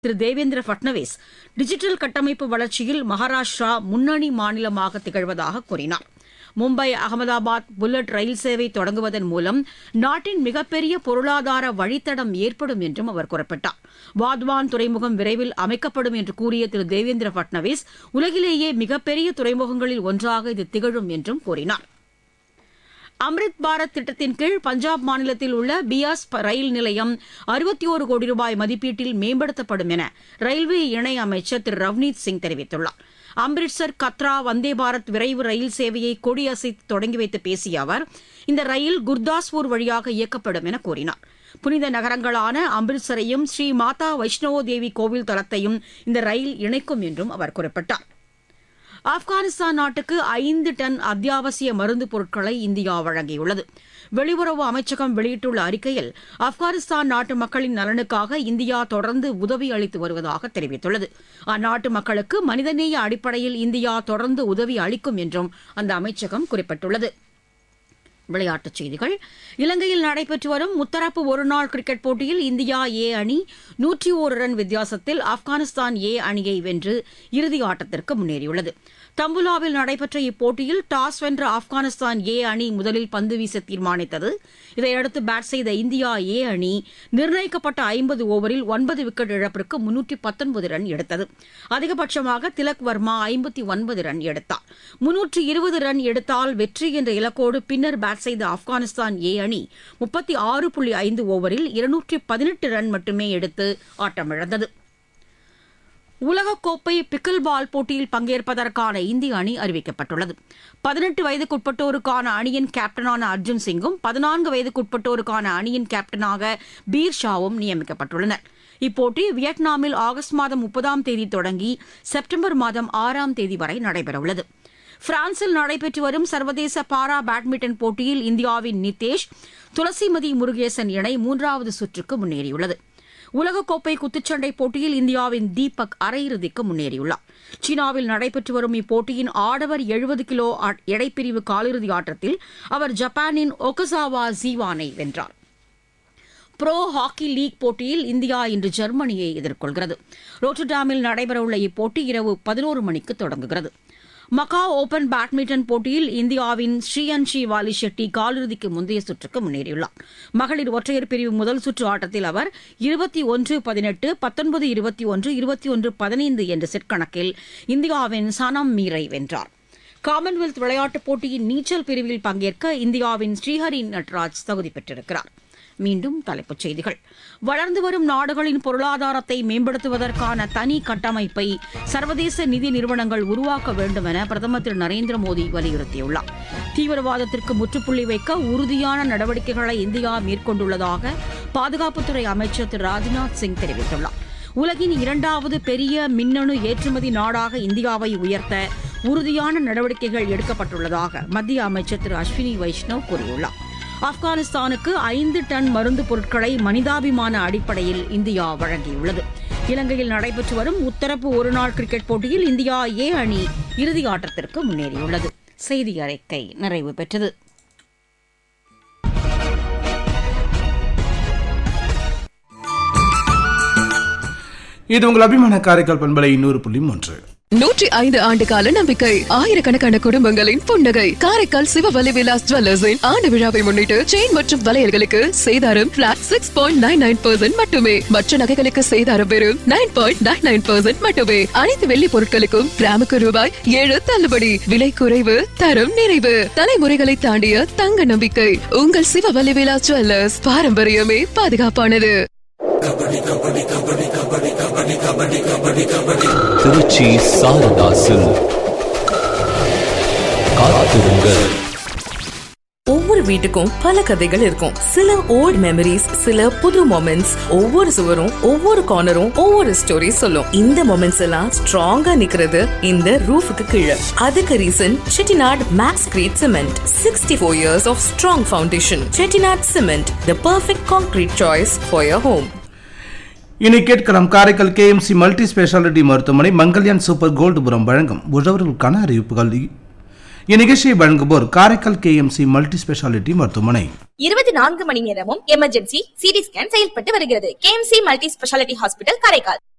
திரு Devendra Fadnavis digital கட்டமைப்பு வளர்ச்சியில் மகாராஷ்டிரா முன்னணி மாநிலமாக திகழ்வதாக கூறினார் மும்பை அகமதாபாத் புல்லட் ரயில் சேவை தொடங்குவதன் மூலம் நாட்டின் மிகப்பெரிய பொருளாதார வழித்தடம் ஏற்படும் என்றும் அவர் குறிப்பிட்டார் வாத்வான் துறைமுகம் விரைவில் அமைக்கப்படும் என்று கூறிய திரு தேவேந்திர பட்னவிஸ் உலகிலேயே மிகப்பெரிய துறைமுகங்களில் ஒன்றாக இது திகழும் என்றும் கூறினார் அம்ரித் பாரத் திட்டத்தின் கீழ் பஞ்சாப் மாநிலத்தில் உள்ள பியாஸ் ப- ரயில் நிலையம் அறுபத்தி ஒரு கோடி ரூபாய் மதிப்பீட்டில் மேம்படுத்தப்படும் என ரயில்வே இணை அமைச்சர் திரு ரவ்னீத் சிங் தெரிவித்துள்ளார் அம்ரிட்சர் கத்ரா வந்தே பாரத் விரைவு ரயில் சேவையை கொடியசைத்து தொடங்கி வைத்து பேசிய அவர் இந்த ரயில் குர்தாஸ்பூர் வழியாக இயக்கப்படும் என கூறினார் புனித நகரங்களான அம்ரிட்சரையும் ஸ்ரீ மாதா வைஷ்ணவோ தேவி கோவில் தளத்தையும் இந்த ரயில் இணைக்கும் என்றும் அவர் குறிப்பிட்டார் ஆப்கானிஸ்தான் நாட்டுக்கு ஐந்து டன் அத்தியாவசிய மருந்து பொருட்களை இந்தியா வழங்கியுள்ளது வெளியுறவு அமைச்சகம் வெளியிட்டுள்ள அறிக்கையில் ஆப்கானிஸ்தான் நாட்டு மக்களின் நலனுக்காக இந்தியா தொடர்ந்து உதவி அளித்து வருவதாக தெரிவித்துள்ளது அந்நாட்டு மக்களுக்கு மனிதநேய அடிப்படையில் இந்தியா தொடர்ந்து உதவி அளிக்கும் என்றும் அந்த அமைச்சகம் குறிப்பிட்டுள்ளது விளையாட்டுச் செய்திகள் இலங்கையில் நடைபெற்று வரும் முத்தரப்பு ஒருநாள் கிரிக்கெட் போட்டியில் இந்தியா ஏ அணி நூற்றி ஓரு ரன் வித்தியாசத்தில் ஆப்கானிஸ்தான் ஏ அணியை வென்று இறுதி ஆட்டத்திற்கு முன்னேறியுள்ளது தம்புலாவில் நடைபெற்ற இப்போட்டியில் டாஸ் வென்ற ஆப்கானிஸ்தான் ஏ அணி முதலில் பந்து வீச தீர்மானித்தது இதையடுத்து பேட் செய்த இந்தியா ஏ அணி நிர்ணயிக்கப்பட்ட ஐம்பது ஓவரில் ஒன்பது விக்கெட் இழப்பிற்கு முன்னூற்றி பத்தொன்பது ரன் எடுத்தது அதிகபட்சமாக திலக் வர்மா ஐம்பத்தி ஒன்பது ரன் எடுத்தார் முன்னூற்று இருபது ரன் எடுத்தால் வெற்றி என்ற இலக்கோடு பின்னர் பேட் செய்த ஆப்கானிஸ்தான் ஏ அணி முப்பத்தி ஆறு புள்ளி ஐந்து ஓவரில் இருநூற்றி பதினெட்டு ரன் மட்டுமே எடுத்து ஆட்டமிழந்தது உலகக்கோப்பை பிக்கில் பால் போட்டியில் பங்கேற்பதற்கான இந்திய அணி அறிவிக்கப்பட்டுள்ளது பதினெட்டு வயதுக்குட்பட்டோருக்கான அணியின் கேப்டனான அர்ஜுன் சிங்கும் பதினான்கு வயதுக்குட்பட்டோருக்கான அணியின் கேப்டனாக பீர் ஷாவும் நியமிக்கப்பட்டுள்ளனர் இப்போட்டி வியட்நாமில் ஆகஸ்ட் மாதம் முப்பதாம் தேதி தொடங்கி செப்டம்பர் மாதம் ஆறாம் தேதி வரை நடைபெறவுள்ளது பிரான்சில் நடைபெற்று வரும் சர்வதேச பாரா பேட்மிண்டன் போட்டியில் இந்தியாவின் நிதேஷ் துளசிமதி முருகேசன் இணை மூன்றாவது சுற்றுக்கு முன்னேறியுள்ளது உலகக்கோப்பை குத்துச்சண்டை போட்டியில் இந்தியாவின் தீபக் அரையிறுதிக்கு முன்னேறியுள்ளார் சீனாவில் நடைபெற்று வரும் இப்போட்டியின் ஆடவர் எழுபது கிலோ ஆ- எடைப்பிரிவு காலிறுதி ஆட்டத்தில் அவர் ஜப்பானின் ஒகசாவா ஜீவானை வென்றார் ப்ரோ ஹாக்கி லீக் போட்டியில் இந்தியா இன்று ஜெர்மனியை எதிர்கொள்கிறது ரோட்டர்டாமில் நடைபெறவுள்ள இப்போட்டி இரவு பதினோரு மணிக்கு தொடங்குகிறது மகாவ் ஓபன் பேட்மிண்டன் போட்டியில் இந்தியாவின் ஸ்ரீயன்ஷி வாலி ஷெட்டி காலிறுதிக்கு முந்தைய சுற்றுக்கு முன்னேறியுள்ளார் மகளிர் ஒற்றையர் பிரிவு முதல் சுற்று ஆட்டத்தில் அவர் இருபத்தி ஒன்று பதினெட்டு பத்தொன்பது இருபத்தி ஒன்று இருபத்தி ஒன்று பதினைந்து என்ற செட் கணக்கில் இந்தியாவின் சனம் மீரை வென்றார் காமன்வெல்த் விளையாட்டுப் போட்டியின் நீச்சல் பிரிவில் பங்கேற்க இந்தியாவின் ஸ்ரீஹரி நட்ராஜ் தகுதி பெற்றிருக்கிறார் மீண்டும் தலைப்புச் செய்திகள் வளர்ந்து வரும் நாடுகளின் பொருளாதாரத்தை மேம்படுத்துவதற்கான தனி கட்டமைப்பை சர்வதேச நிதி நிறுவனங்கள் உருவாக்க வேண்டும் என பிரதமர் திரு நரேந்திர மோடி வலியுறுத்தியுள்ளார் தீவிரவாதத்திற்கு முற்றுப்புள்ளி வைக்க உறுதியான நடவடிக்கைகளை இந்தியா மேற்கொண்டுள்ளதாக பாதுகாப்புத்துறை அமைச்சர் திரு ராஜ்நாத் சிங் தெரிவித்துள்ளார் உலகின் இரண்டாவது பெரிய மின்னணு ஏற்றுமதி நாடாக இந்தியாவை உயர்த்த உறுதியான நடவடிக்கைகள் எடுக்கப்பட்டுள்ளதாக மத்திய அமைச்சர் திரு அஸ்வினி வைஷ்ணவ் கூறியுள்ளார் ஆப்கானிஸ்தானுக்கு ஐந்து டன் மருந்து பொருட்களை மனிதாபிமான அடிப்படையில் இந்தியா வழங்கியுள்ளது இலங்கையில் நடைபெற்று வரும் முத்தரப்பு ஒருநாள் கிரிக்கெட் போட்டியில் இந்தியா ஏ அணி இறுதி ஆட்டத்திற்கு முன்னேறியுள்ளது செய்தி அறிக்கை நிறைவு பெற்றது இது உங்கள் அபிமான காரைக்கால் பண்பலை இன்னொரு புள்ளி மூன்று நூற்றி ஐந்து ஆண்டு கால நம்பிக்கை ஆயிரக்கணக்கான குடும்பங்களின் புன்னகை காரைக்கால் சிவவலி விலாஸ் ஜுவல்லர்ஸின் ஆண்டு விழாவை முன்னிட்டு செயின் மற்றும் வளையல்களுக்கு சேதாரம் flat six point nine nine percent மட்டுமே மற்ற நகைகளுக்கு சேதாரம் வெறும் nine point nine nine percent மட்டுமே அனைத்து வெள்ளி பொருட்களுக்கும் கிராமுக்கு ரூபாய் ஏழு தள்ளுபடி விலை குறைவு தரம் நிறைவு தலைமுறைகளை தாண்டிய தங்க நம்பிக்கை உங்கள் சிவவலி விலாஸ் ஜுவல்லர்ஸ் பாரம்பரியமே பாதுகாப்பானது திருச்சி சாரதாசில் காத்திருங்கள் ஒவ்வொரு வீட்டுக்கும் பல கதைகள் இருக்கும் சில ஓல்ட் மெமரிஸ் சில புது மொமெண்ட்ஸ் ஒவ்வொரு சுவரும் ஒவ்வொரு கார்னரும் ஒவ்வொரு ஸ்டோரி சொல்லும் இந்த மொமெண்ட்ஸ் எல்லாம் ஸ்ட்ராங்கா நிக்கிறது இந்த ரூஃபுக்கு கீழே அதுக்கு reason Chettinad Maxcrete cement sixty four years of strong foundation Chettinad cement the perfect concrete choice for your home இனி கேட்கலாம் காரைக்கால் கேஎம்சி மல்டி ஸ்பெஷாலிட்டி மருத்துவமனை மங்கல்யான் சூப்பர் கோல்டுபுரம் வழங்கும் உழவர்களுக்கான அறிவிப்புகள் இந்நிகழ்ச்சியை வழங்குவோர் காரைக்கால் கேஎம்சி மல்டி ஸ்பெஷாலிட்டி மருத்துவமனை இருபத்தி நான்கு மணி நேரமும் எமர்ஜென்சி சிடி ஸ்கேன் செயல்பட்டு வருகிறது KMC multi speciality hospital Karaikal